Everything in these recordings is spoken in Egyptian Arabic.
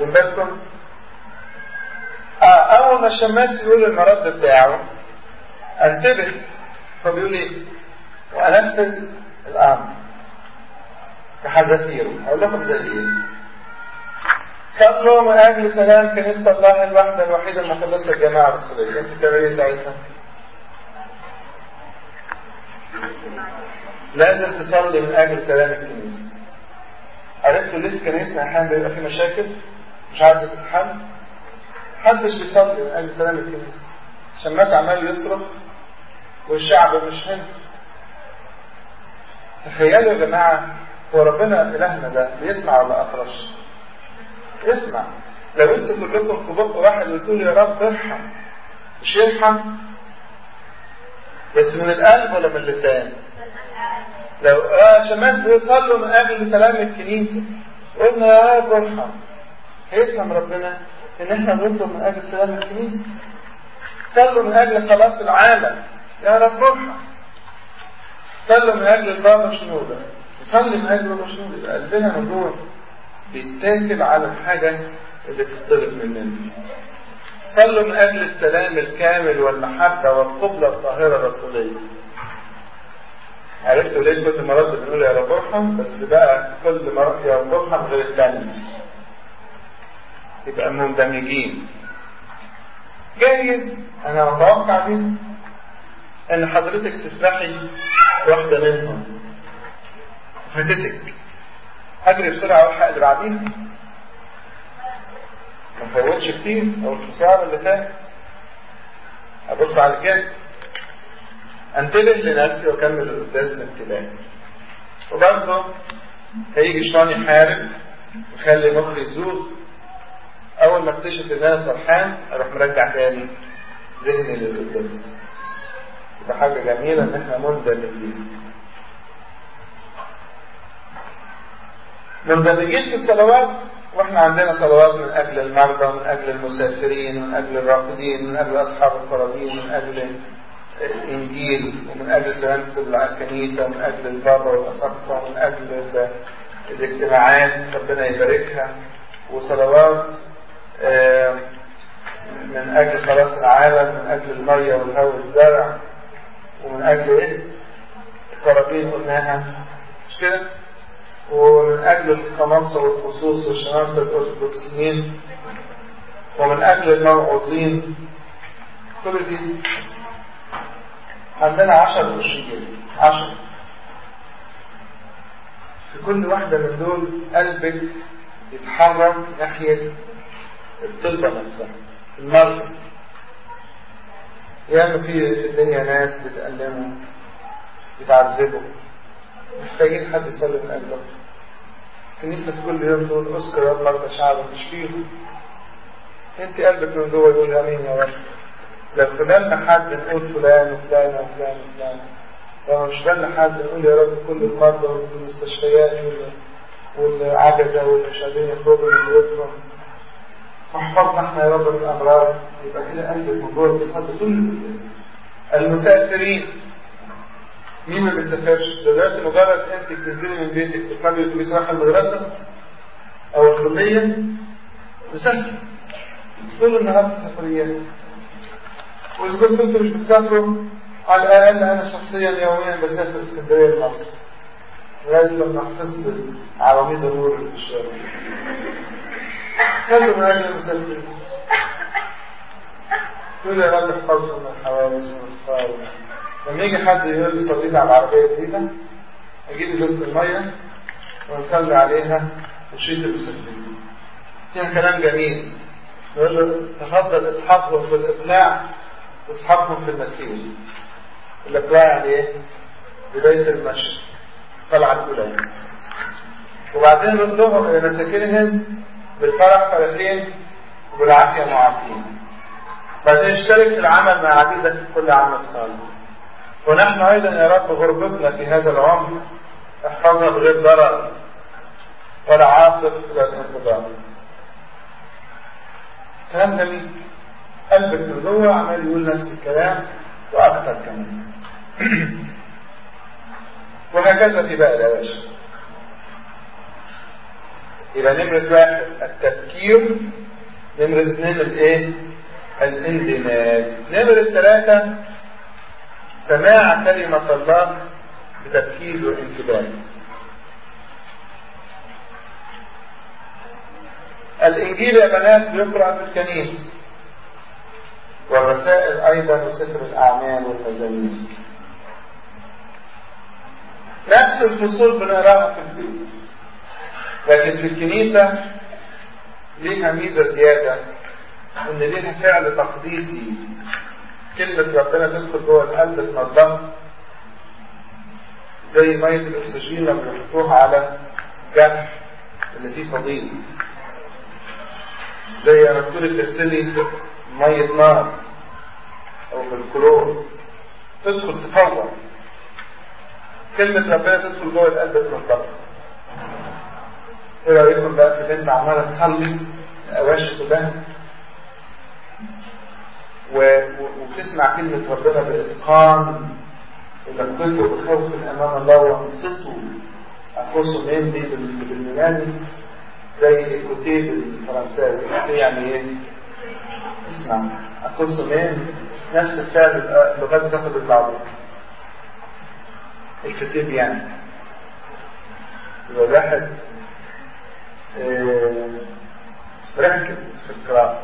واخدين بالكم؟ اه اول ما الشماس يقول المرد بتاعه انتبه فبيقول ايه؟ وانفذ الامر بحذافيره اقول لكم زي ايه؟ صلوا من اجل سلام كنيسه الله الواحده الوحيده المخلصه الجماعه الرسوليه انت بتعمل ايه ساعتها؟ لازم تصلي من اجل سلام الكنيسه عرفتوا ليه الكنيسه احيانا بيبقى في مشاكل مش عايزه تتحل محدش بيصلي من اجل سلام الكنيسه عشان الناس عمال يصرخ والشعب مش هنا تخيلوا يا جماعه هو ربنا الهنا ده بيسمع ولا اخرش؟ يسمع لو انتوا كلكم في بق واحد وتقولوا يا رب ارحم مش يرحم بس من القلب ولا من اللسان؟ لو آه شماس بيصلوا من اجل سلام الكنيسه قلنا يا رب ارحم هيفهم ربنا ان احنا بنطلب من اجل سلام الكنيسه صلوا من اجل خلاص العالم يا رب ارحم صلوا من اجل البابا شنوده صلي من اجل بابا شنوده يبقى قلبنا من جوه بيتاكل على الحاجه اللي بتطلب مننا صلوا من اجل السلام الكامل والمحبه والقبله الطاهره الرسوليه عرفتوا ليه كل مرات بنقول يا رب ارحم بس بقى كل مرة يا رب ارحم غير الثانية يبقى مندمجين جايز انا اتوقع دي ان حضرتك تسرحي واحدة منهم فاتتك اجري بسرعة والحق اللي بعديها ما فوتش كتير او الخسارة اللي فاتت ابص على كده انتبه لنفسي واكمل القداس بانتباه وبرضه هيجي الشيطان يحارب ويخلي مخي يزوغ اول ما اكتشف ان انا سرحان اروح مرجع تاني ذهني للقداس يبقى حاجه جميله ان احنا مندمجين مندمجين في الصلوات واحنا عندنا صلوات من اجل المرضى من اجل المسافرين من اجل الراقدين من اجل اصحاب القرابين من اجل الانجيل ومن اجل سلامه الكنيسه ومن اجل البابا والاساقفه ومن اجل الاجتماعات ربنا يباركها وصلوات من اجل خلاص العالم من اجل الميه والهواء والزرع ومن اجل ايه؟ القرابين قلناها مش كده؟ ومن اجل القمامسه والخصوص والشمامسه الارثوذكسيين ومن اجل الموعوظين كل دي عندنا عشر أشياء عشر في كل واحدة من دول قلبك يتحرك ناحية الطلبة نفسها المرضى ياما في في الدنيا ناس بتألموا بتعذبوا محتاجين حد يصلي من أجلهم الكنيسة كل يوم تقول اذكر يا مرضى شعبك اشفيهم انت قلبك من جوه يقول امين يا رب لو فلان حد نقول فلان وفلان وفلان وفلان لو مش فلان حد نقول يا رب كل المرضى والمستشفيات والعجزة واللي مش قادرين يخرجوا من بيوتهم واحفظنا احنا يا رب من الامراض يبقى كده قلبك من جوه بيصلي طول الناس المسافرين مين ما بيسافرش دلوقتي مجرد انت بتنزلي من بيتك تركبي الاتوبيس رايحه المدرسه او الكليه مسافر طول النهار في سفريات وإذا كنتم انتم مش بتسافروا على الأقل أنا شخصيا يوميا بسافر اسكندرية لمصر لغاية لما حفظت عواميد النور اللي في الشارع سافر من أجل المسافرين تقول يا رب احفظنا من الحوادث والخطر لما يجي حد يقول لي صليت على العربية الجديدة أجيب إزازة المية ونصلي عليها وشيل المسافرين فيها كلام جميل يقول له تفضل اصحابهم في الإقلاع واصحابهم في المسير الإقلاع يعني إيه؟ بداية المشي طلعة الأولى وبعدين ردهم إلى مساكنهم بالفرح فرحين وبالعافية معافين بعدين اشترك في العمل مع عبيدك في كل عمل صالح ونحن أيضا يا رب غربتنا في هذا العمر احفظنا بغير ضرر ولا عاصف إلى الانقضاء كلام جميل قلبك من جوه عمال يقول نفس الكلام واكثر كمان وهكذا في باقي الاواشي يبقى نمرة واحد التفكير نمرة اثنين الايه الاندماج نمرة ثلاثة سماع كلمة الله بتركيز وانتباه الإنجيل يا بنات بيقرأ في الكنيسة والرسائل أيضا وسفر الأعمال والمزامير نفس الفصول بنقراها في البيت لكن في الكنيسة ليها ميزة زيادة إن ليها فعل تقديسي كلمة ربنا تدخل جوه القلب تنضم زي مية الأكسجين لما بيحطوها على جرح اللي فيه صديد زي ما تقولي تغسلي مية نار أو بالكلور تدخل تفور كلمة ربنا تدخل جوه القلب تنضم ايه رأيكم بقى في بنت عمالة تصلي الأواشي كلها و... وتسمع كلمة ربنا بإتقان ودقته وخوف أمام الله وانصته أقصه مين دي باليوناني زي الكتيب الفرنساوي يعني ايه؟ اسمع أقصه مين نفس الفعل اللغات تاخد البعض الكتيب يعني يبقى الواحد اه ركز في القراءة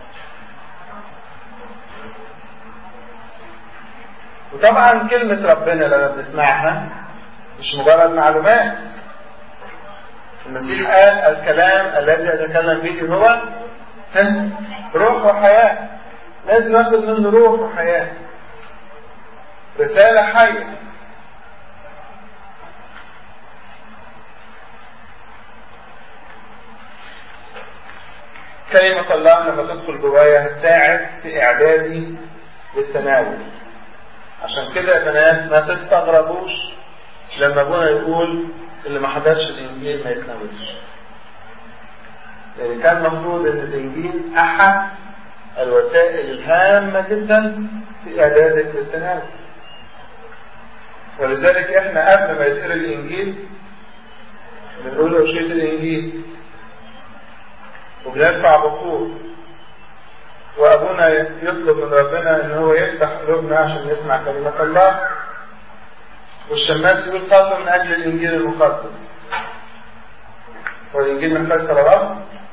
وطبعا كلمة ربنا لما بنسمعها مش مجرد معلومات المسيح قال الكلام الذي أتكلم به هو روح وحياة لازم أخذ منه روح وحياة رسالة حية كلمة الله لما تدخل جوايا هتساعد في إعدادي للتناول عشان كده يا بنات ما تستغربوش لما ابونا يقول اللي ما حضرش الانجيل ما يتناولش يعني كان المفروض ان الانجيل احد الوسائل الهامة جدا في اعدادك للتناول ولذلك احنا قبل ما يتقرا الانجيل بنقول له شيء الانجيل وبنرفع بخور وابونا يطلب من ربنا ان هو يفتح قلوبنا عشان نسمع كلمة الله والشماس يقول صلوا من اجل الانجيل المقدس والانجيل محتاج صلوات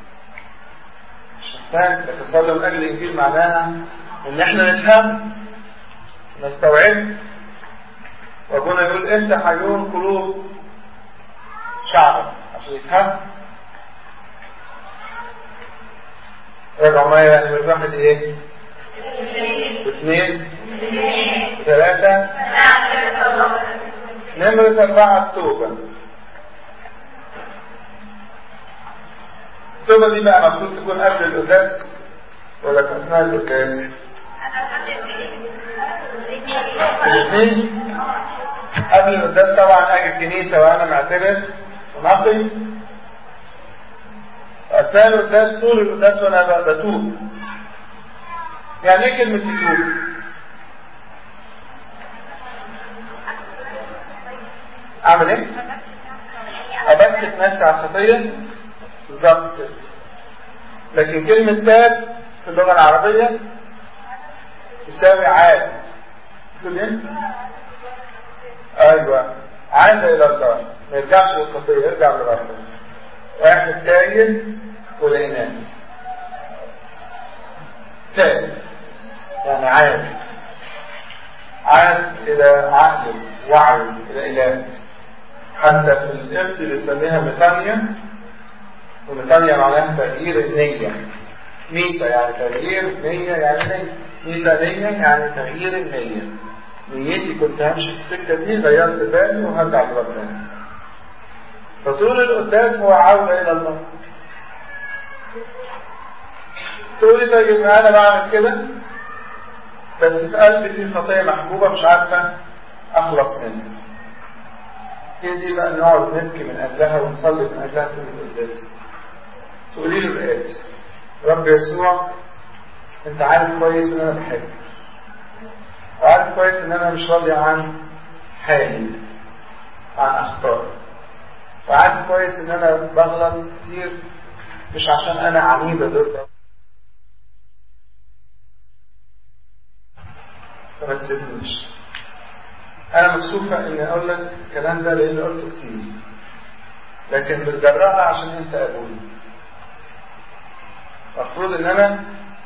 مش محتاج لكن صلوا من اجل الانجيل معناها ان احنا نفهم نستوعب وابونا يقول افتح عيون قلوب شعبك عشان يفهم رجعوا معايا نمرة واحد ايه؟ واثنين وثلاثة نمرة أربعة التوبة التوبة دي بقى المفروض تكون قبل القداس ولا في أثناء القداس؟ الاثنين قبل القداس طبعا أجي الكنيسة وأنا معترف ونقي أثناء القداس طول القداس وأنا بتوب يعني إيه كلمة تتوب؟ أعمل إيه؟ أبكت نفسي على الخطية بالظبط لكن كلمة تاب في اللغة العربية تساوي عاد تقول إيه؟ أيوه عاد إلى الله ما يرجعش للخطية يرجع لربنا واحد تايه ولقيناه تايه يعني عاد عاد إلى عقله وعي إلى إله حتى في الإبت بيسميها ميثانيا وميثانيا معناها تغيير النية ميتا يعني تغيير نية يعني نية ميتا نية يعني تغيير النية نيتي كنت همشي في السكة دي غيرت بالي وهرجع لربنا فطول القداس هو عودة إلى الله تقولي طيب أنا بعمل كده بس في قلبي في خطية محبوبة مش عارفة أخلص منها هي دي بقى نقعد نبكي من أجلها ونصلي من أجلها طول القداس تقولي له الآيات رب يسوع أنت عارف كويس إن أنا بحبك وعارف كويس إن أنا مش راضي عن حالي عن أخطائي وعارف كويس ان انا بغلط كتير مش عشان انا عنيدة ضد فما تسيبنيش انا مكسوفة اني اقول لك الكلام ده لاني قلته كتير لكن بتجرأها عشان انت ابوي المفروض ان انا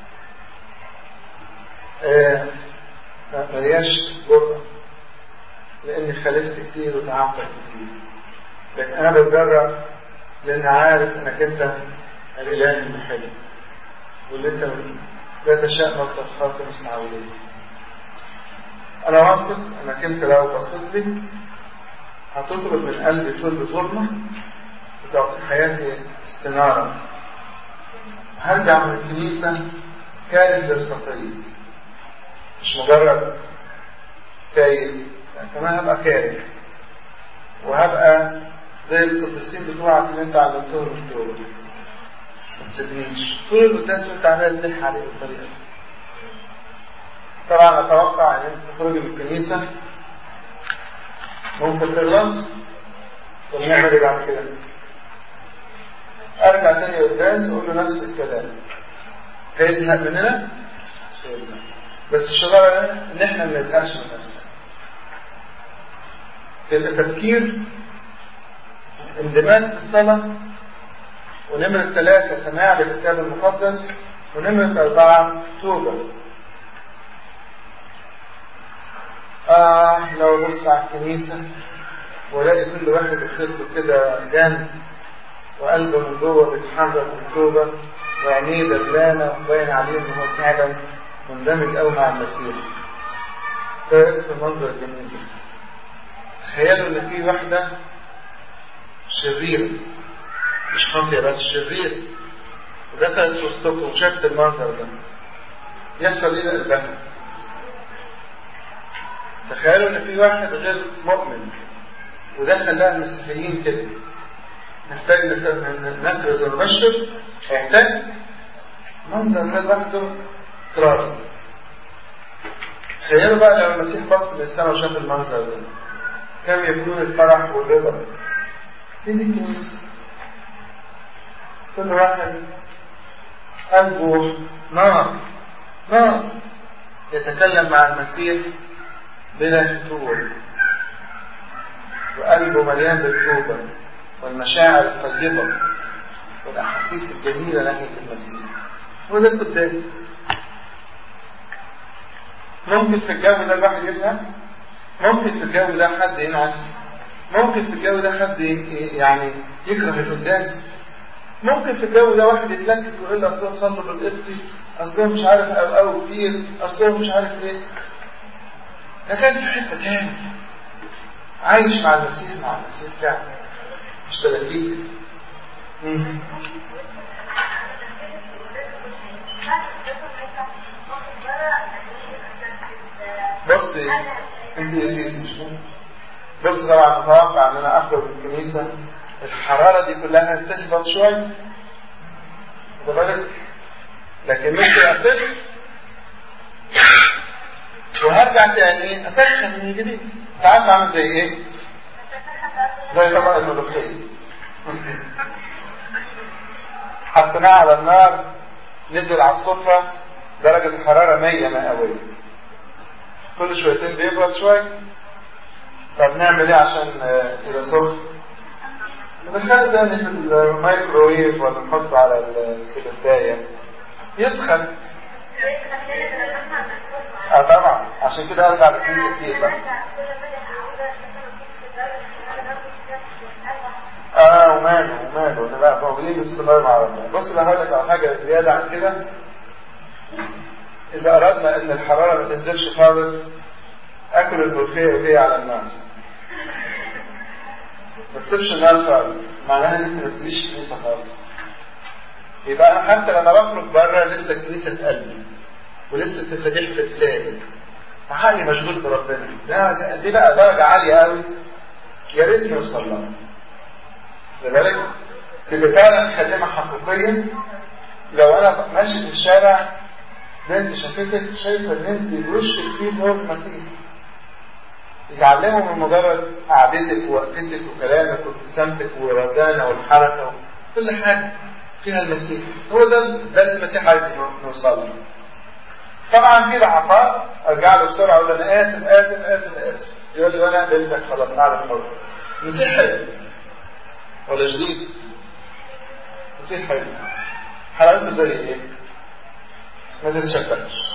آه ملياش جرأة لاني خالفت كتير وتعبت كتير لكن انا بتجرأ لان عارف انك انت الاله المحب واللي انت لا تشاء ما تخاف مستعودين انا واثق انك انت لو بصيت لي هتطلب من قلبي طول ظلمة وتعطي حياتي استنارة هرجع من الكنيسة كاره للخطية مش مجرد كايد كمان هبقى كاره وهبقى زي القديسين بتوعك اللي انت علمتهم التوبة ما تسيبنيش طول القداس وانت عمال تلح عليه بالطريقة دي طبعا اتوقع ان انت تخرجي من الكنيسة ممكن تغلط طب نعمل ايه بعد كده؟ ارجع تاني قداس اقول له نفس الكلام هيزهق مننا؟ مش هيزهق بس الشطارة ان احنا ما نزهقش من نفسنا يبقى تفكير اندماج في الصلاة ونمرة ثلاثة سماع للكتاب المقدس ونمرة أربعة توبة آه لو بص على الكنيسة ولاقي كل واحد بخيطه كده جان وقلبه من جوه بيتحرك بالتوبة وعينيه دبلانة وباين عليه إن هو فعلا مندمج قوي مع المسيح. ده في المنظر الجميل ده. تخيلوا إن في واحدة شريرة مش خاطية بس شريرة ودخلت في وسطكم وشافت المنظر ده يحصل ايه لقلبها؟ تخيلوا ان في واحد غير مؤمن ودخل لها المسيحيين كده نحتاج نكرز ونبشر هيحتاج منظر ده لوحده كراسة تخيلوا بقى لو المسيح بص للسماء وشاف المنظر ده كم يكون الفرح والرضا هي دي الكنيسة كل واحد قلبه نار نار يتكلم مع المسيح بلا فتور وقلبه مليان بالتوبة والمشاعر الطيبة والأحاسيس الجميلة ناحية المسيح وده القداس ممكن في الجو ده الواحد يزهق ممكن في الجو ده حد ينعس ممكن في الجو ده حد يعني يكره القداس ممكن في الجو ده واحد يتلكك ويقول اصلهم صلوا بالقبطي اصلهم مش عارف او او كتير اصلهم مش عارف ايه ده كان في حته تاني عايش مع المسيح مع المسيح فعلا مش تلاقيه بصي انت يا سيدي بص طبعا اتوقع ان انا اخرج من الكنيسه الحراره دي كلها تهبط شويه واخد بالك لكن مش اسف وهرجع تاني اسخن من جديد تعرف عامل زي ايه؟ زي طبق الملوخيه حطيناه على النار نزل على السفره درجه الحراره 100 مئويه كل شويتين بيبرد شويه طب نعمل ايه عشان يبقى سخن ندخله تاني في الميكروويف ولا نحطه على السكرتاية يسخن اه طبعا عشان كده ارجع للكنيسة كتير بقى اه وماله وماله انا بقى موجودين باستمرار مع ربنا بص انا هقول لك على حاجه زياده عن كده اذا اردنا ان الحراره ما تنزلش خالص اكل الملوخيه وهي على النار ما تسيبش النار خالص معناها ان انت ما تسيبش الكنيسه خالص يبقى انا حتى لما بخرج بره لسه الكنيسه في قلبي ولسه التسابيح في لساني عقلي مشغول بربنا ده دي بقى درجه عاليه قوي يا ريت نوصل لها لذلك تبقى فعلا خاتمه حقيقيه لو انا ماشي في الشارع بنت شافتك شايفه ان انت وشك فيه نور المسيح يتعلموا من مجرد قعدتك ووقفتك وكلامك وابتسامتك والردانة والحركة كل حاجة فيها المسيح هو ده ده اللي المسيح عايز نوصل له طبعا في ضعفاء ارجع له بسرعه اقول له انا اسف اسف اسف اسف يقول لي وانا قبلتك خلاص تعالى المره المسيح حلو ولا جديد المسيح حلو حلاوته زي ايه؟ ما تتشبكش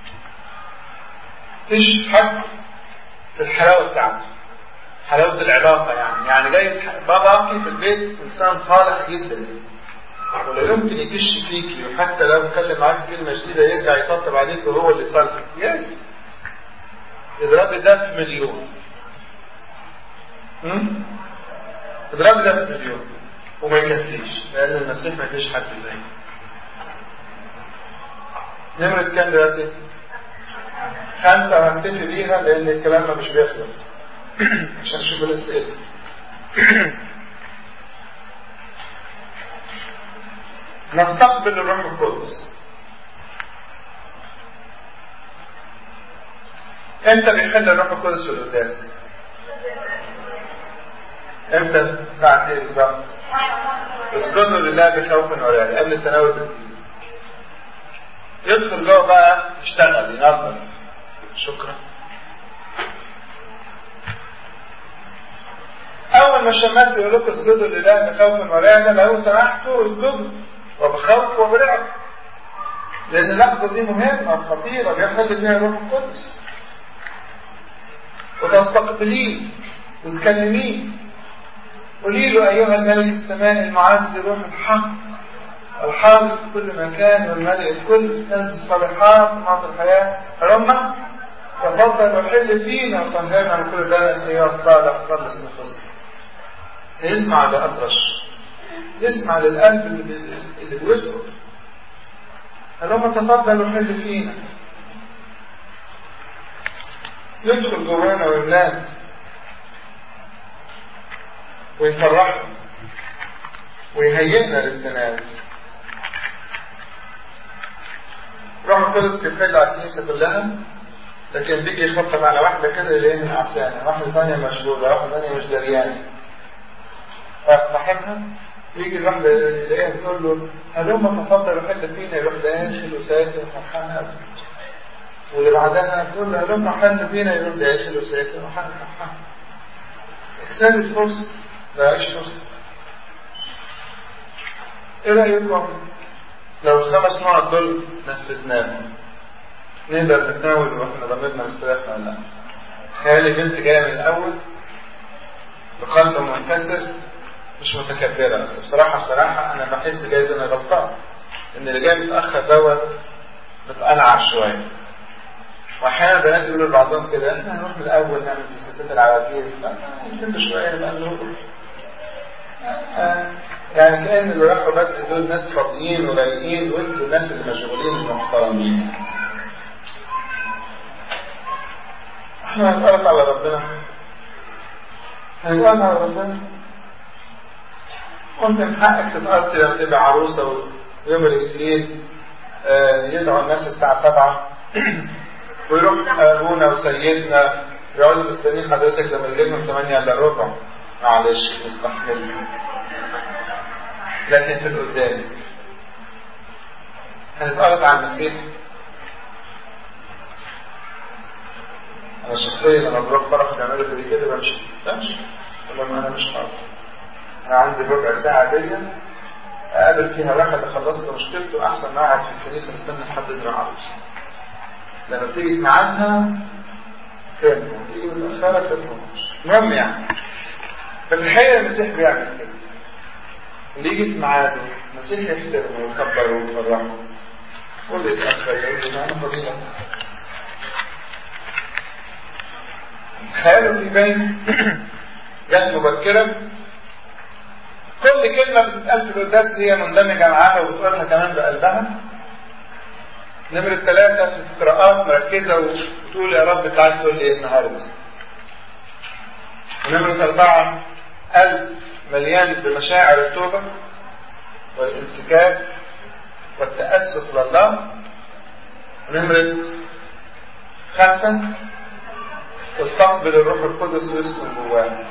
مفيش حد في الحلاوه بتاعته حلاوه العلاقه يعني يعني جاي بابا في البيت انسان صالح جدا ولا يمكن يكش فيكي وحتى لو اتكلم معاك كلمة جديدة يرجع يطبطب عليك وهو اللي صالحك يس اضربي ده في مليون اضربي ده في مليون وما يكفيش لأن المسيح ما فيش حد زيه نمرة كام دلوقتي؟ خمسة هنكتفي بيها لأن الكلام مش بيخلص عشان نشوف الأسئلة نستقبل الروح القدس امتى بيحل الروح القدس في القداس امتى ساعة ايه بالظبط اسجدوا لله بخوف ورعب قبل التناول بالدين يدخل جوه بقى يشتغل ينظف شكرا اول ما الشماس يقول لكم اسجدوا لله بخوف ورعب لو سمحتوا اسجدوا وبخوف وبرعب لان اللحظه دي مهمه وخطيره بيحل فيها الروح القدس وتستقبليه وتكلميه قولي له ايها الملك السماء المعز روح الحق الحاضر في كل مكان والملك الكل كنز الصالحات ومعطي الحياه رمى تفضل وحل فينا وطهرنا من كل دنس ايها الصالح خلص نفوسنا يسمع لأطرش يسمع للقلب اللي, اللي بيسقط اللهم تفضل وحل فينا يدخل جوانا ويملانا ويفرحنا ويهيئنا للتناول روح القدس بيحل على الكنيسة كلها لكن بيجي يخطب على واحدة كده يلاقيها نعسانة واحدة ثانية مشغولة واحدة ثانية مش دريانة فاهمها يجي الواحدة يلاقيها تقول له هلما تفضل وحل فينا يروح داخل وساكن وفرحان أبدا واللي بعدها تقول له هلما حل فينا يروح داخل وساكن وفرحان فرحان اكسب الفرصة لا عيش فرصة ايه رأيكم لو الخمس نقط دول نفذناهم نقدر نتناول واحنا ضميرنا مستريحنا ولا لا تخيلي بنت جايه من الاول بقلب منكسر مش متكبرة بس بصراحة بصراحة أنا بحس جايز أنا غلطان إن اللي جاي متأخر دوت متقنعر شوية وأحيانا البنات يقولوا لبعضهم كده إحنا هنروح من الأول نعمل زي الستات العواجيز لا يتم شوية بقى نروح يعني كأن اللي راحوا بدري دول ناس فاضيين ورايقين وانتوا الناس اللي مشغولين المحترمين احنا هنتقرب على ربنا هنتقرب على ربنا وانت من حقك تتأثر لما تبقى عروسة ويوم الاثنين يدعو الناس الساعة سبعة ويروح أبونا وسيدنا يقعدوا مستنيين حضرتك لما يجي لهم 8 إلا ربع معلش نستحمل لكن في القداس هنتقرب على المسيح أنا شخصيا لما بروح فرح بيعملوا كده كده بمشي بمشي لما أنا مش فاضي أنا عندي ربع ساعة دي أقابل فيها واحد خلصت مشكلته أحسن ما أقعد في الكنيسة مستني حد يدرع عروس لما بتيجي في ميعادها كلمة تيجي متأخرة سيبهمش المهم يعني في الحقيقة المسيح بيعمل كده اللي يجي في ميعاده المسيح يحترمه ويكبره ويفرحه واللي يتأخر يقول له أنا فضيلة خياله بيبين جت مبكرا كل كلمة بتتقال في القداس هي مندمجة معاها وبتقولها كمان بقلبها نمرة ثلاثة في القراءات مركزة وتقول يا رب انت عايز تقول لي ايه النهارده ونمرة أربعة قلب مليان بمشاعر التوبة والانسكاب والتأسف لله ونمرة خمسة تستقبل الروح القدس ويسكن جواها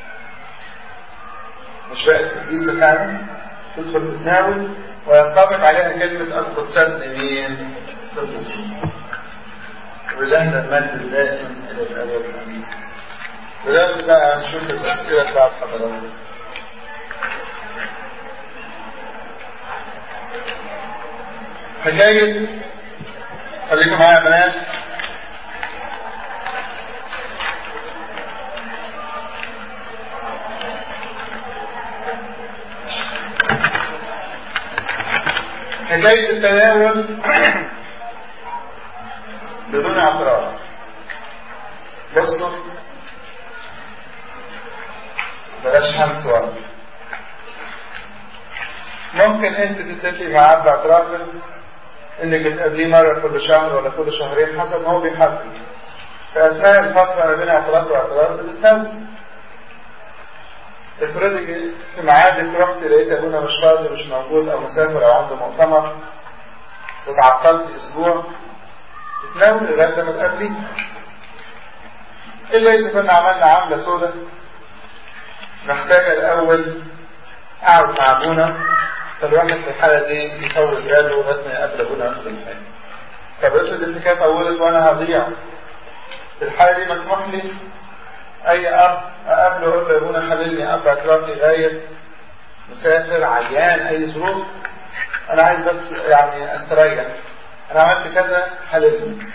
مش بقت قديسة فعلا تدخل تتناول وينطبق عليها كلمة القدسات لمين؟ قدسين ولهنا المجد الدائم إلى الأبد آمين دلوقتي بقى نشوف الأسئلة بتاعت حضراتكم حكاية خليكم معايا يا بنات حكاية التناول بدون اعتراض بصوا بلاش همس ورا ممكن انت تتفقي مع اب اعترافك انك بتقابليه مرة كل شهر ولا كل شهرين حسب ما هو بيحدد في اثناء الفترة ما بين اعتراف واعتراف بتتناول افرضي في ميعادك رحت لقيت ابونا مش فاضي مش موجود او مسافر او عنده مؤتمر وتعطلت اسبوع تتناول لغايه لما تقابليه الا اذا كنا عملنا عمله سودة محتاجه الاول اقعد مع ابونا فالواحد في الحاله دي يطول باله لغايه ما يقابل ابونا وياخد الحاجه طب افرض الحكايه طولت وانا هضيع في الحاله دي مسموح لي اي اب اقابله اقول له يا ابونا حللني اب اعترافي غايب مسافر عيان اي ظروف انا عايز بس يعني استريح انا عملت كذا حللني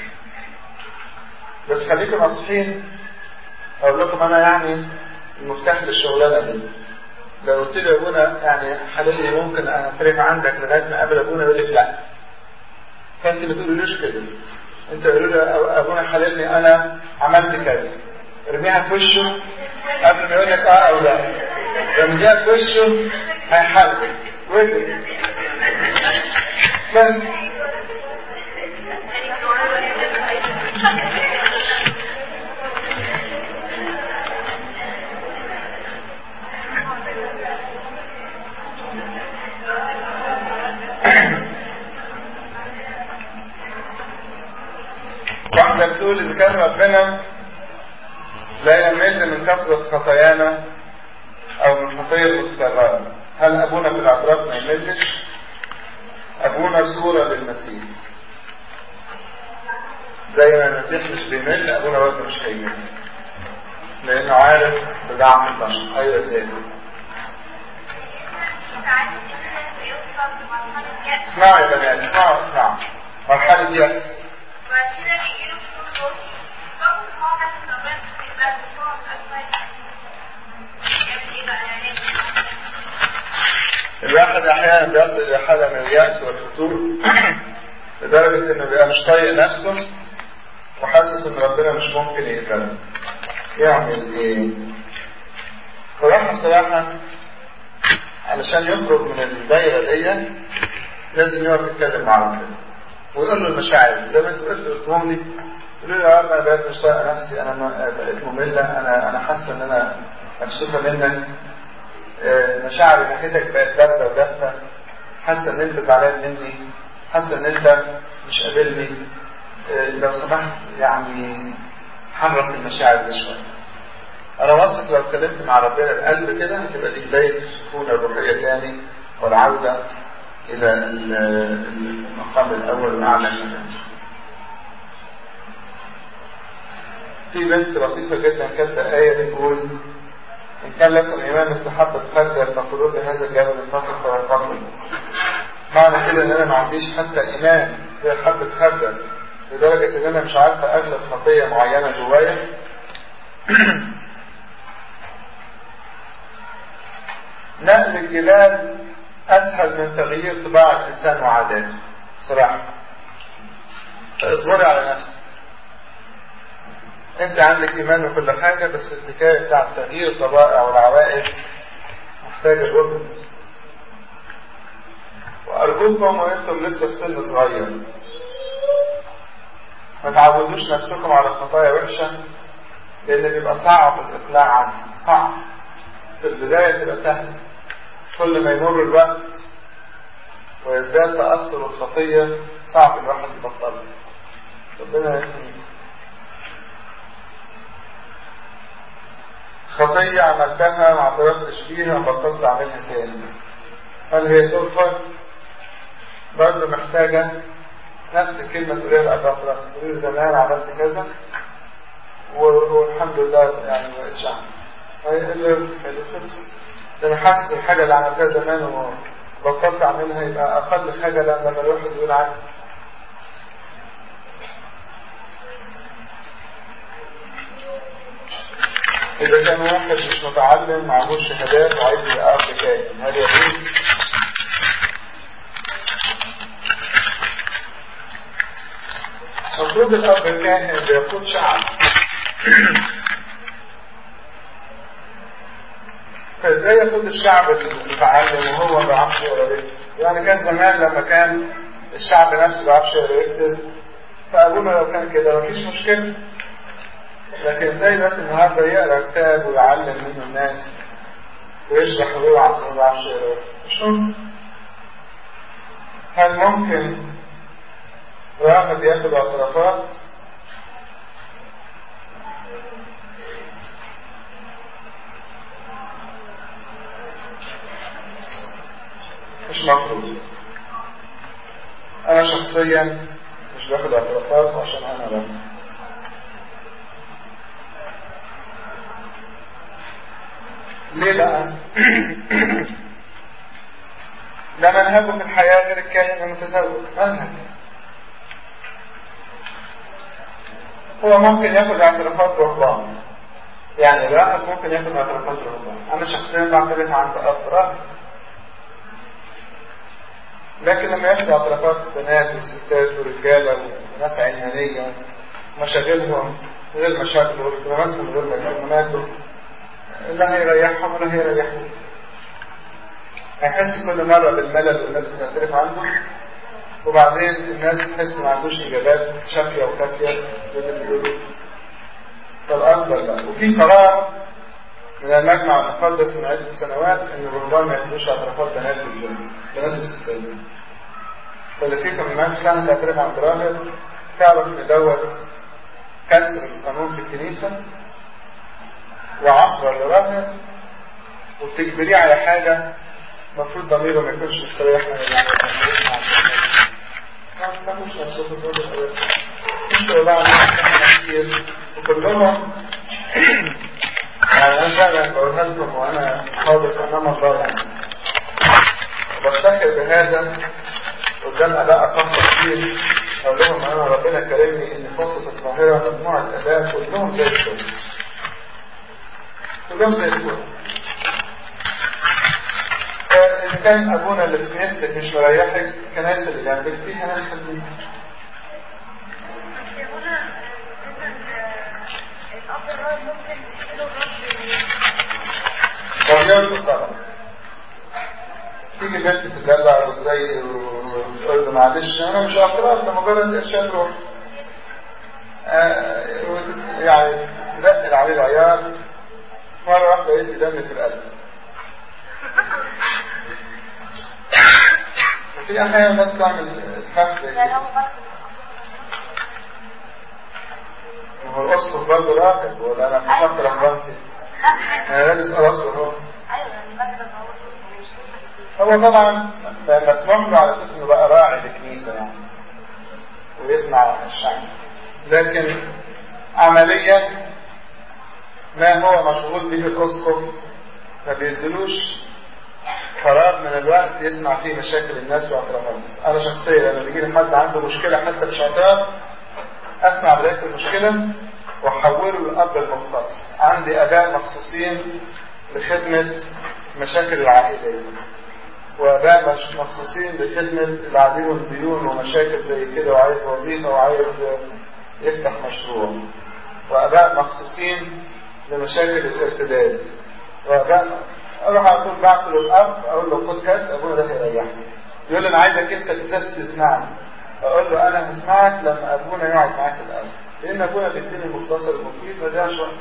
بس خليكم ناصحين اقول لكم انا يعني المفتاح للشغلانه دي لو قلت له يا ابونا يعني حللني ممكن اترك عندك لغايه ما اقابل ابونا يقول لك لا فانت ما تقولولوش كده انت قولوا له ابونا حللني انا عملت كذا ارميها في وشه قبل ما يقول لك اه او لا لما جاء في وشه هيحل وجه بس واحدة بتقول إذا كان ربنا لا يمل من كثرة خطايانا أو من خطية الاضطرار هل أبونا في الاعتراف ما يملش؟ أبونا صورة للمسيح زي ما المسيح مش بيمل أبونا برضه مش هيمل لأنه عارف بدعم البشر أيوة زي اسمعوا يا بنات اسمعوا اسمعوا مرحلة يأس الواحد احيانا بيصل الى حاله من الياس والفتور لدرجه انه بيبقى مش طايق نفسه وحاسس ان ربنا مش ممكن يقبله يعمل ايه صراحه صراحه علشان يخرج من الدايره دي لازم يقف يتكلم مع ربنا ويقول له المشاعر زي ما انتوا قلتوا قلتهم لي يقول له يا رب انا بقيت مش طايق نفسي انا بقيت ممله انا انا حاسه ان انا مكسوفه منك مشاعري ناحيتك بقت باردة ودافئة حاسة ان انت زعلان مني حاسة ان انت مش قابلني لو سمحت يعني حرك المشاعر دي شوية انا واثق لو اتكلمت مع ربنا القلب كده هتبقى دي بداية السكونة الروحية تاني والعودة الى المقام الاول والاعلى كمان في بنت لطيفة جدا كاتبة آية بتقول إن كان لكم إيمان مثل حبة خردل فقولوا لهذا الجبل انفصل فينفصل. معنى كده إن أنا ما عنديش حتى إيمان زي حبة خردل لدرجة إن أنا مش عارفة أغلب خطية معينة جوايا. نقل الجبال أسهل من تغيير طباع الإنسان وعاداته. صراحة. فاصبري على نفسك. انت عندك ايمان وكل حاجة بس الحكاية بتاع تغيير الطبائع والعوائد محتاجة جهد وارجوكم وانتم لسه في سن صغير ما تعودوش نفسكم على خطايا وحشة لان بيبقى صعب الاقلاع عنها صعب في البداية تبقى سهل كل ما يمر الوقت ويزداد تأثر الخطية صعب الواحد يبطلها ربنا يحميك خطية عملتها ما اعترفتش بيها وبطلت أعملها تاني هل هي تغفر؟ برضه محتاجة نفس الكلمة تقولها لأباطرة تقول زمان عملت كذا والحمد لله يعني ما بقتش أعمل اللي خلص ده أنا حاسس الحاجة اللي عملتها زمان وبطلت أعملها يبقى أقل حاجة لما الواحد يقول عنها إذا كان واحد مش متعلم معهوش شهادات وعايز يبقى أب كامل هل يجوز؟ المفروض الأب الكاهن بيقود شعب فازاي يقود الشعب المتعلم وهو ما بيعرفش يقرا ويكتب؟ يعني كان زمان لما كان الشعب نفسه ما بيعرفش يقرا ويكتب فأبونا لو كان كده مفيش مشكلة لكن زي ده النهارده يقرا كتاب ويعلم منه الناس ويشرح ويوعظ وما بيعرفش يقرا مش ممكن هل ممكن واحد ياخد اعترافات مش مفروض انا شخصيا مش باخد اعترافات عشان انا رمي ليه بقى ده منهجه في الحياة غير الكائن المتزوج منهج هو ممكن ياخد اعترافات رهبان يعني الواحد ممكن ياخد اعترافات رهبان انا شخصيا بعترف عند اب راهب لكن لما ياخد اعترافات بنات وستات ورجاله وناس علمانيه مشاغلهم غير مشاكله واهتماماتهم غير اهتماماته لا هيريحهم ولا هيريحهم هيحس كل مرة بالملل والناس بتعترف عنده وبعدين الناس تحس ما عندوش إجابات شافية وكافية للي بيقولوا فالأفضل لا وفي قرار من المجمع المقدس من عدة سنوات إن الرهبان ما ياخدوش اعترافات بنات بالذات بنات وستات فاللي فيكم من سنة تعترف عند راهب تعرف إن دوت كسر القانون في الكنيسة وعصر لراهب وبتجبريه على حاجة المفروض ضميره ما يكونش مستريح من اللي ما تفهموش نفسكم تقولوا انتوا بقى كتير وكلهم يعني انا فعلا بقولها لكم وانا صادق امام الله يعني بفتخر بهذا قدام اباء اصحاب كتير اقول لهم انا ربنا كرمني ان في وسط القاهره مجموعه اباء كلهم زي الفل كلهم زي الفل إذا كان أبونا اللي في كنيستك مش مريحك الكنائس اللي جنبك فيها ناس حلوين. طب طبعا تيجي بنت تدلع وزي وتقول له معلش انا مش اعتراض ده مجرد ارشاد روح آه يعني تنقل عليه العيال مره واحده يدي دم في القلب في احيانا الناس تعمل الحفل هو الاسقف برضه راكب ولا انا فكرت رهبنتي انا لابس قرص اهو هو طبعا مسموح له على اساس انه بقى راعي للكنيسه يعني ويسمع الشعب لكن عمليا ما هو مشغول به الاسقف ما بيدلوش فراغ من الوقت يسمع فيه مشاكل الناس واعترافاتهم انا شخصيا لما بيجي لي حد عنده مشكله حتى مش اعتراف اسمع بدايه المشكله واحوله للاب المختص عندي اباء مخصوصين لخدمه مشاكل العائليه واباء مش مخصوصين لخدمه اللي عليهم ديون ومشاكل زي كده وعايز وظيفه وعايز يفتح مشروع واباء مخصوصين لمشاكل الارتداد واباء اروح على طول بعت له الاب اقول له خد كاس ابونا ده هيريحني يقول لي انا عايزك انت بالذات تسمعني اقول له انا هسمعك لما ابونا يقعد معاك الاول لان ابونا بيديني المختصر المفيد ما ضيعش وقت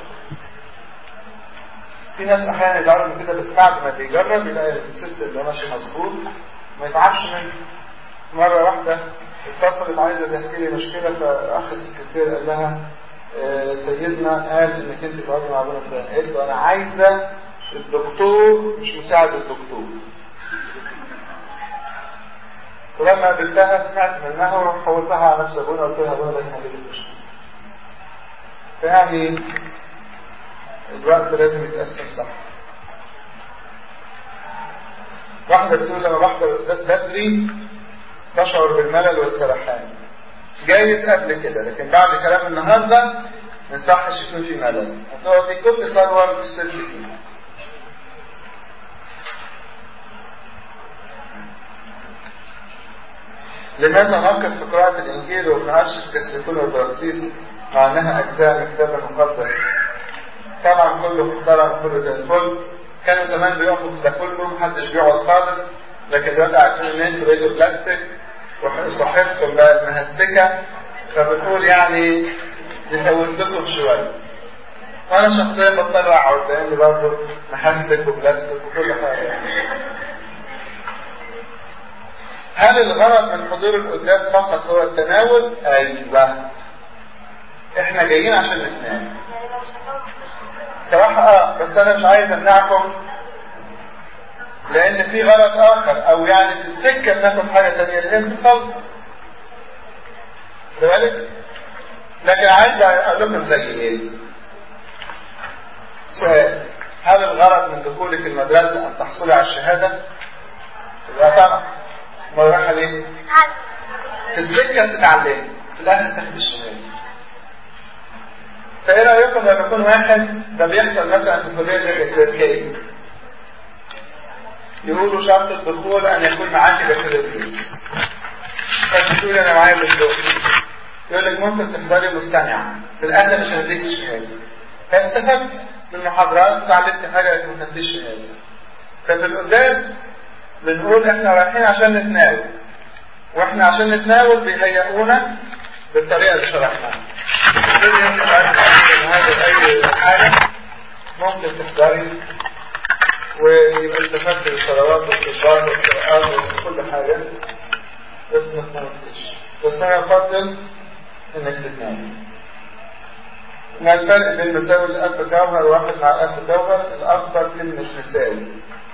في ناس احيانا يزعلوا من كده بس بعد ما بيجرب يلاقي السيستم ده ماشي مظبوط ما يتعبش منه مره واحده اتصلت عايزه تحكي لي مشكله فاخ السكرتير قال لها آه، سيدنا قال انك انت تقعدي مع ابونا فلان قلت له انا عايزه الدكتور مش مساعد الدكتور ولما قابلتها سمعت منها ورحت حولتها على نفس ابونا قلت لها ابونا ده كان عندي مشكله فيعني الوقت لازم يتقسم صح واحدة بتقول لما بحضر القداس بدري بشعر بالملل والسرحان جايز قبل كده لكن بعد كلام النهارده ما يصحش يكون في ملل هتقعدي كل ثروه بتصير فيها لماذا نقف في قراءة الإنجيل وبنعشق كالسكون والبراكسيس مع أنها أجزاء من الكتاب المقدس؟ طبعا كله محترم كله زي الفل كانوا زمان بيقفوا في ده كله محدش بيقعد خالص لكن دلوقتي عارفين ان انتوا بقيتوا بلاستيك وصحتكم بقت مهستكه فبنقول يعني نفوت لكم شويه وانا شخصيا بضطر اقعد لاني برضه محستك وبلاستيك وكل حاجه هل الغرض من حضور القداس فقط هو التناول؟ ايوه احنا جايين عشان نتناول صراحة اه بس انا مش عايز امنعكم لان في غرض اخر او يعني في السكة بناخد حاجة تانية اللي هي التصلي بالك لكن عايز اقول لكم زي ايه سؤال هل الغرض من دخولك المدرسة ان تحصلي على الشهادة؟ لا طبعا ما رايحة ليه؟ في السكة تتعلمي في الاخر تاخد الشهادة فايه رايكم لما يكون واحد ده بيحصل مثلا في كليه زي الكلينيكيه يقولوا شرط الدخول ان يكون معاك بكالوريوس فتقول انا معايا دكتور يقول لك ممكن تحضري مستمع في الاخر مش هديك الشهاده فاستفدت من المحاضرات وتعلمت حاجه لكن ما خدتش الشهاده ففي القداس بنقول احنا رايحين عشان نتناول واحنا عشان نتناول بيهيئونا بالطريقه اللي شرحناها هذا اي حاجه ممكن تحضري ويبقى استفدت بالصلوات والكبار والقرآن وكل حاجة بس ما تنامش بس أنا أفضل إنك تتنام ما الفرق بين مساوي الأب جوهر وواحد مع الأب جوهر الأفضل كلمة مساوي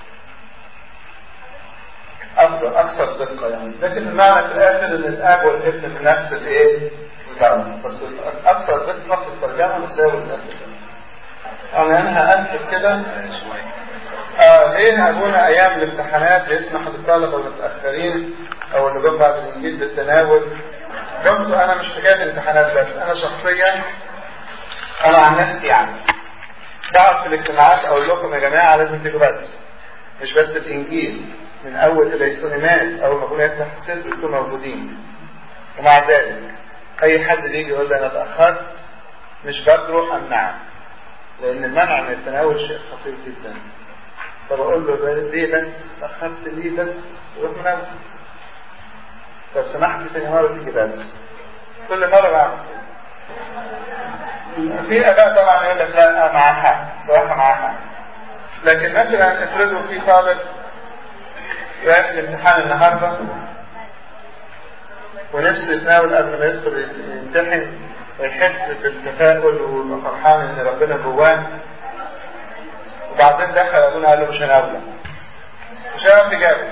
أفضل أكثر دقة يعني لكن المعنى في الآخر إن الأب والابن من نفس الإيه؟ الجوهر بس أكثر دقة في الترجمة مساوي الأب أنا أنهى أنفذ كده آه ليه أبونا أيام الامتحانات يسمح للطلبة المتأخرين أو اللي جم بعد الإنجيل بالتناول بصوا أنا مش حكاية امتحانات بس أنا شخصيا أنا عن نفسي يعني بقعد في الاجتماعات أقول لكم يا جماعة لازم تيجوا بدري مش بس الإنجيل من أول إليسونيماس أول ما أبونا يفتح السر يكونوا موجودين ومع ذلك أي حد بيجي يقول لي أنا اتأخرت مش بجرؤ أمنعه لأن المنع من التناول شيء خطير جدا فبقول له ليه بس أخذت ليه بس روح منام لو سمحت تاني مرة تيجي بدري كل مرة بعمل في آباء طبعا يقول لك لا معاه حق صراحة معاه حق لكن مثلا افرضوا في طالب رايح الامتحان النهارده ونفسه يتناول قبل ما يدخل يمتحن ويحس بالتفاؤل ويبقى فرحان ان ربنا جواه وبعدين دخل ابونا قال له مش هناولك مش هنعرف تجاوب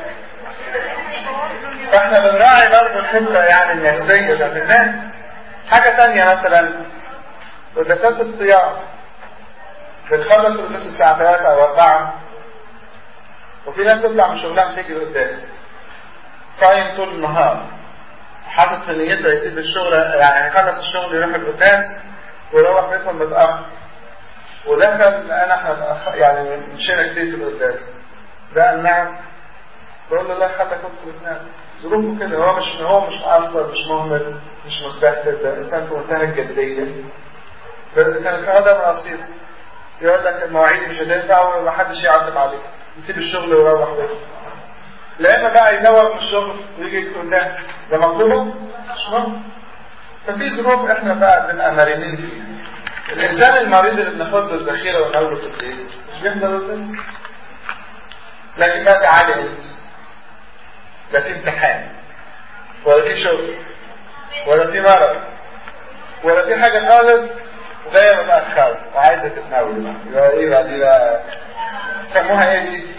فاحنا بنراعي برضه الحته يعني النفسيه بتاعت الناس حاجه ثانيه مثلا قداسات الصيام بنخلص القداس الساعه 3 او 4 وفي ناس تطلع من شغلها تيجي القداس صايم طول النهار حاطط في نيته يسيب الشغل يعني يخلص الشغل يروح القداس ويروح بيتهم متاخر ودخل انا احنا يعني مشينا كتير في القداس ده النعم بقول له لا حتى كنت بتنام ظروفه كده هو مش هو مش مقصر مش مهمل مش مستهتر ده انسان في منتهى الجديه كان هذا من اصيل يقول لك المواعيد مش هتنفع ومحدش يعتب عليك يسيب الشغل ويروح بيته لا اما بقى يزوق من الشغل ويجي قدام ده مطلوبه مش مهم ففي ظروف احنا بقى بنبقى مرنين فيها الانسان المريض اللي بناخد له الذخيره ونقول له في البيت مش بيحضر الدرس لكن بقى تعالى انت لا في امتحان ولا في شغل ولا في مرض ولا في حاجه خالص وجايه متاخره وعايزه تتناول بقى يبقى ايه بقى دي بقى سموها ايه دي؟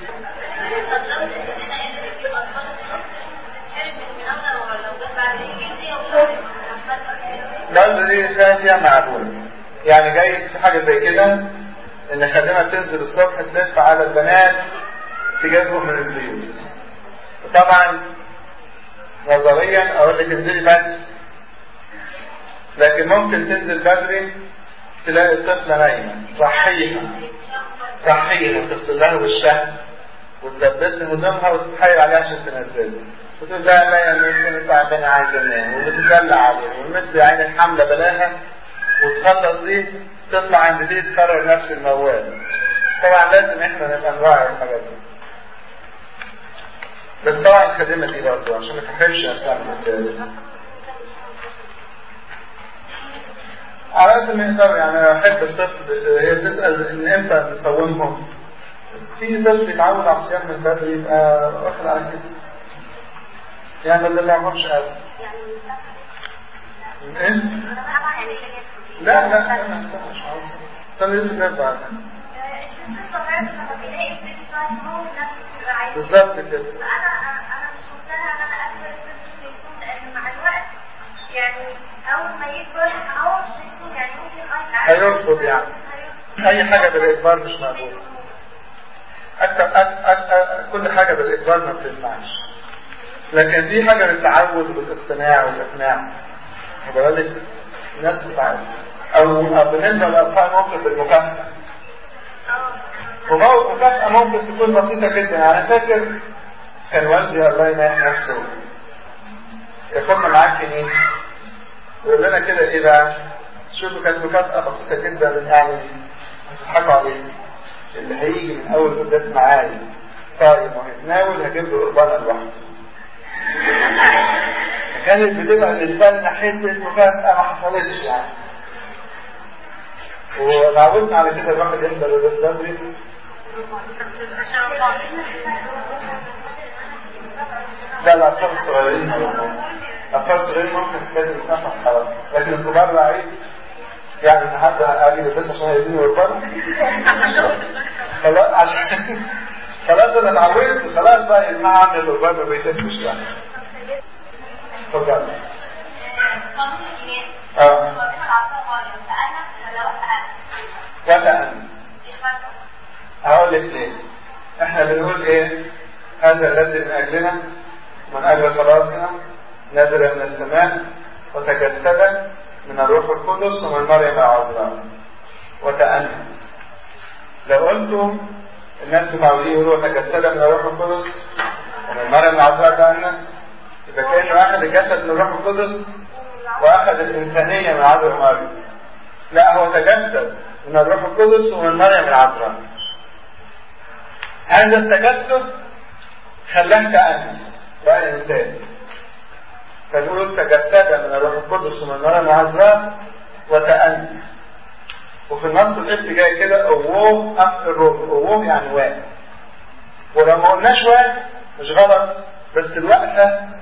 برضه دي اسمها فيها معقولة يعني جايز في حاجة زي كده ان خادمة تنزل الصبح تلف على البنات تجيبهم من البيوت طبعا نظريا اقول لك انزلي بدري لكن ممكن تنزل بدري تلاقي الطفلة نايمة صحيها صحيها وتغسل لها وشها وتلبسها هدومها وتتحايل عليها عشان تنزلها وتقول لها لا يا ميس انا تعبانه عايزه انام وبتدلع عليها والمس يا عيني الحمله بلاها وتخلص دي تطلع عند دي تكرر نفس الموال طبعا لازم احنا نبقى نراعي الحاجات دي بس طبعا الخدمه دي برضه عشان ما تحرمش نفسها من الجواز على قد ما يقدر يعني احب الطفل هي بتسال ان امتى نصومهم في طفل يتعود على الصيام من بدري يبقى واخد على كده يعني ما دلعهمش قوي ايه؟ لا لا استنى استنى مش عاوز استنى لسه بنرجع بالظبط كده انا انا مش مقتنعه ان انا اكبر الطفل يكون لان مع الوقت يعني اول ما يكبر هو مش هيكون يعني ممكن هيرفض يعني اي حاجه بالاجبار مش مقبوله اكتر أك أك أك كل حاجه بالاجبار ما بتنفعش لكن في حاجه بالتعود وبالاقتناع والاقناع خد بالك الناس بتتعود او أو بالنسبه للاطفال ممكن بالمكافاه وموت مكافأة ممكن تكون بسيطة جدا يعني فاكر كان والدي الله يناح نفسه ياخدنا معاه الكنيسة يقول لنا كده ايه بقى شوفوا كانت مكافأة بسيطة جدا يعني هتضحكوا عليه اللي هيجي من أول قداس معايا صايم وهيتناول هجيب له قربانة لوحده كانت بتبقى بالنسبة لنا حتة مكافأة ما حصلتش يعني وتعودنا على كده الواحد يحضر القداس بدري لا الأطفال الصغيرين الأطفال الصغيرين ممكن تبادل تنفع خلاص لكن الكبار لا عيب يعني النهارده اجي بس عشان يديني وربان خلاص عشان خلاص انا اتعودت خلاص بقى يا جماعه عامل الوربان ما بيتمش يعني اتفضل قانون الجنائي اه هو بين العصا غاية تأنف ولا وتأنف وتأنس ايش فرقه؟ هقول لك ليه احنا بنقول ايه هذا الذي من اجلنا من اجل خلاصنا نزل من السماء وتجسد من الروح القدس ومن مريم العذراء وتأنس لو قلتم الناس متعودين يقولوا تجسد من الروح القدس ومن مريم العذراء تأنس يبقى كأنه أخذ الجسد من الروح القدس وأخذ الإنسانية من عذراء مريم لا هو تجسد من الروح القدس ومن مريم العذراء هذا التجسد خلاه تأنس بقى إنسان فنقول تجسد من الروح القدس ومن مريم العذراء وتأنس وفي النص القبط جاي كده أووه أف الروح أووه يعني واقف ولو ما قلناش واقف مش غلط بس الوقفة